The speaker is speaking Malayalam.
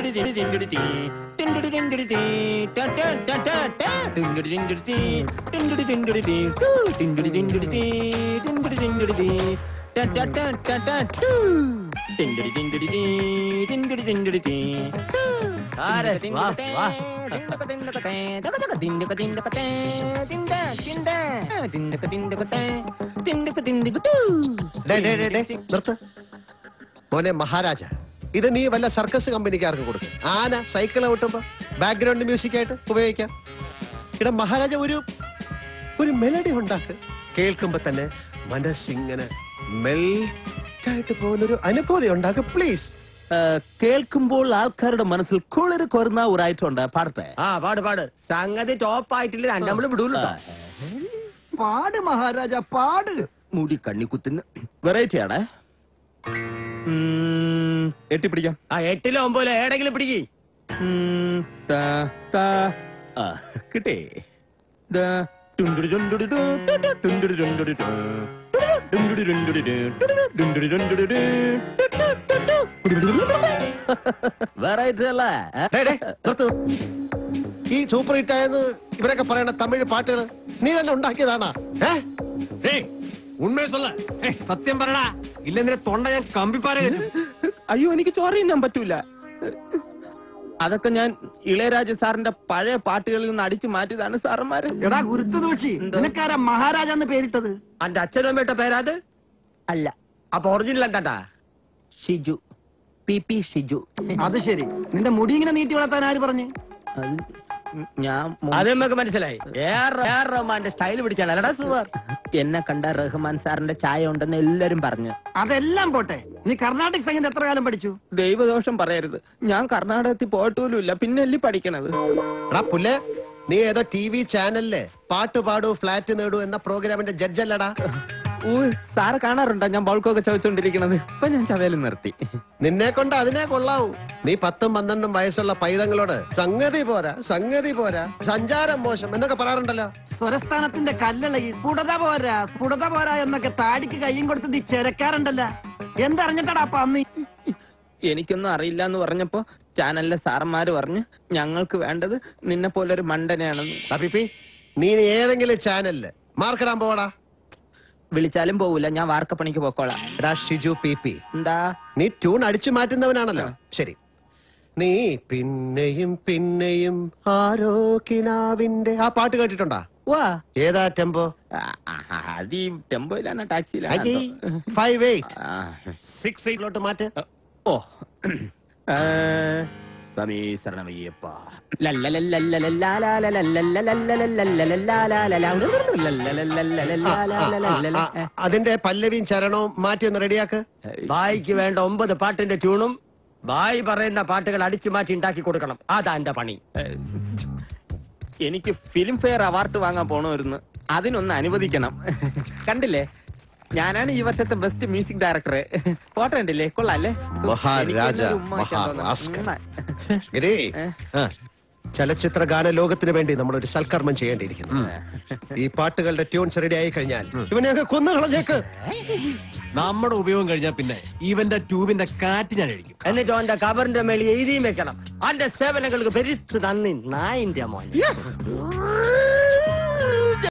ഡേ, ഡേ, ഡേ, ഡേ, നിർത്ത് മോനെ മഹാരാജ ഇത് നീ വല്ല സർക്കസ് കമ്പനിക്കാർക്ക് കൊടുക്കും ആന സൈക്കിൾ ഔട്ടുമ്പോ ബാക്ക്ഗ്രൗണ്ട് മ്യൂസിക് ആയിട്ട് ഉപയോഗിക്കാം ഇവിടെ മഹാരാജ ഒരു ഒരു മെലഡി ഉണ്ടാക്ക് കേൾക്കുമ്പോ തന്നെ മനസ്സിങ്ങനെ മെൽറ്റായിട്ട് പോകുന്ന ഒരു അനുഭൂതി ഉണ്ടാക്ക് പ്ലീസ് കേൾക്കുമ്പോൾ ആൾക്കാരുടെ മനസ്സിൽ കുളിര് കൊരുന്ന ഒരു ഐറ്റം ഉണ്ട് പാടത്തെ ആ പാട് പാട് സംഗതി ടോപ്പ് ആയിട്ടില്ല രണ്ടമ്മള് വിടൂല്ലോ പാട് മഹാരാജ പാട് മുടി കണ്ണി കുത്തുന്ന വെറൈറ്റി ആണ് എട്ടിപ്പിടിക്കാം ആ എട്ടിലോ ഒമ്പതിലോ ഏടെങ്കിലും പിടിക്ക് ഉം, താ, താ. ആ, കിട്ടി ദാ, ടുണ്ടുടു ടുണ്ടുടു ടു, ടുടു ടുണ്ടുടു ടുണ്ടുടു ടു, ടുണ്ടുടു ടുണ്ടുടു ടു, ടുടു ടുണ്ടുടു ടുണ്ടുടു ടു, ടു, ടു, ടു, ടു. വെറൈറ്റി അല്ലേ ഏ? ഡേ, ഡേ, നിർത്ത്. ഈ സൂപ്പർ ഹിറ്റ് ആയെന്ന് ഇവരൊക്കെ പറയണ തമിഴ് പാട്ടുകൾ നീ തന്നെ ഉണ്ടാക്കിയതാണാ ഏ ഉണ്മയെ சொல்ல സത്യം പറടാ ഇല്ലെന്നിന്റെ തൊണ്ട ഞാൻ കമ്പിപ്പാര അയ്യോ എനിക്ക് ചോറ് തിന്നാൻ പറ്റൂല അതൊക്കെ ഞാൻ ഇളയരാജ സാറിന്റെ പഴയ പാട്ടുകളിൽ നിന്ന് അടിച്ചു മാറ്റിയതാണ് സാറന്മാര് എടാ ഗുരുത്വദോഷി എന്തോ? നിനക്കാരാ മഹാരാജ എന്ന് പേരിട്ടത് അന്റെ അച്ഛനും പേട്ട പേരാത് അല്ല അപ്പൊ ഒറിജിനൽ എന്താ ഷിജു പി പി ഷിജു അത് ശരി നിന്റെ മുടി ഇങ്ങനെ നീട്ടി വളർത്താൻ ആര് പറഞ്ഞു അത് ഞാൻ മു- അത് നമുക്ക് മനസ്സിലായി ഏർ ഏർ റഹ്മാന്റെ സ്റ്റൈൽ പിടിച്ചാണ് അല്ലടാ സുവർ എന്നെ കണ്ട റഹ്മാൻ സാറിന്റെ ചായ ഉണ്ടെന്ന് എല്ലാരും പറഞ്ഞു അതെല്ലാം പോട്ടെ നീ കർണാടക സംഗീതം എത്ര കാലം പഠിച്ചു ദൈവദോഷം പറയരുത് ഞാൻ കർണാടകത്തിൽ പോയിട്ടുമില്ല പിന്നെ അല്ലേ പഠിക്കണത് എടാ പുല്ലേ നീ ഏതോ ടി വി ചാനലിലെ പാട്ട് പാടൂ ഫ്ലാറ്റ് നേടൂ എന്ന പ്രോഗ്രാമിന്റെ ജഡ്ജല്ലടാ ഊ സാറ് കാണാറുണ്ടോ ഞാൻ ബൾക്കൊക്കെ ചോദിച്ചോണ്ടിരിക്കണത് ഇപ്പൊ ഞാൻ ചവയിൽ നിർത്തി നിന്നെ കൊണ്ട് അതിനെ കൊള്ളാവൂ നീ പത്തും പന്ത്രണ്ടും വയസ്സുള്ള പൈതങ്ങളോട് സംഗതി പോരാ സംഗതി പോരാ സഞ്ചാരം മോശം എന്നൊക്കെ പറയാറുണ്ടല്ലോ സ്വരസ്ഥാനത്തിന്റെ കല്ലളകി സ്ഫുടത പോരാ സ്ഫുടത പോരാ എന്നൊക്കെ താടിക്ക് കയ്യും കൊടുത്ത് നീ ചെരക്കാറുണ്ടല്ല എന്തറിഞ്ഞിട്ടടാ അപ്പൊ അന്ന് എനിക്കൊന്നും അറിയില്ല എന്ന് പറഞ്ഞപ്പോ ചാനലിലെ സാറന്മാര് പറഞ്ഞ് ഞങ്ങൾക്ക് വേണ്ടത് നിന്നെ പോലെ ഒരു മണ്ടനെയാണെന്ന് അപ്പിപ്പി നീ ഇനി ഏതെങ്കിലും ചാനലില് മാർക്കിടാൻ പോടാ വിളിച്ചാലും പോവില്ല ഞാൻ വാർക്കപ്പണിക്ക് പോക്കോളാം എടാ ഷിജു പി പി എന്താ നീ ട്യൂൺ അടിച്ചു മാറ്റുന്നവനാണല്ലോ ശരി നീ പിന്നെയും പിന്നെയും ആരോ കിനാവിന്റെ ആ പാട്ട് കേട്ടിട്ടുണ്ടാ വാ ഏതാ ടെമ്പോ ആ, ആ, അത് ഈ ടെമ്പോയിലാണ് ടാക്സിയിലാണ് ഫൈവ് എയ്റ്റ് ആ. സിക്സ് എയ്റ്റിലോട്ട് മാറ്റ് ഓ ആ, സമീകരണമയ്യപ്പ ആ, ആ, ആ, അതിന്റെ പല്ലവിയും ചരണവും മാറ്റി ഒന്ന് റെഡിയാക്ക് ബായിക്ക് വേണ്ട ഒമ്പത് പാട്ടിന്റെ ട്യൂണും ബായി പറയുന്ന പാട്ടുകൾ അടിച്ചു മാറ്റി ഉണ്ടാക്കി കൊടുക്കണം അതാ എന്റെ പണി എനിക്ക് ഫിലിം ഫെയർ അവാർഡ് വാങ്ങാൻ പോണമായിരുന്നു അതിനൊന്ന് അനുവദിക്കണം കണ്ടില്ലേ ഞാനാണ് ഈ വർഷത്തെ ബെസ്റ്റ് മ്യൂസിക് ഡയറക്ടർ ഫോട്ടോ ഉണ്ടല്ലേ കൊള്ളാല്ലേ മഹാരാജ, എനിക്കൊന്നൊരു ഉമ്മ വയ്ക്കാൻ മഹാറാസ്കൽ. തോന്നുന്നു. ഗിരി ഏ? ആ, ചലച്ചിത്ര ഗാന ലോകത്തിന് വേണ്ടി നമ്മൾ ഒരു സൽക്കർമ്മം ചെയ്യേണ്ടിയിരിക്കുന്നു ഈ പാട്ടുകളുടെ ട്യൂൺസ് റെഡി ആയി കഴിഞ്ഞാൽ ഇവനെ അങ്ങ് കൊന്നു കളഞ്ഞേക്ക് നമ്മുടെ ഉപയോഗം കഴിഞ്ഞാൽ പിന്നെ ഇവന്റെ ട്യൂബിന്റെ കാറ്റ് ഞാൻ അഴിക്കും എന്നിട്ട് അവന്റെ കബറിന്റെ മേളിൽ എഴുതിയും വെക്കണം അവന്റെ സേവനങ്ങൾക്ക് പെരിച്ച് നന്ദി നായിന്റെ മോൻ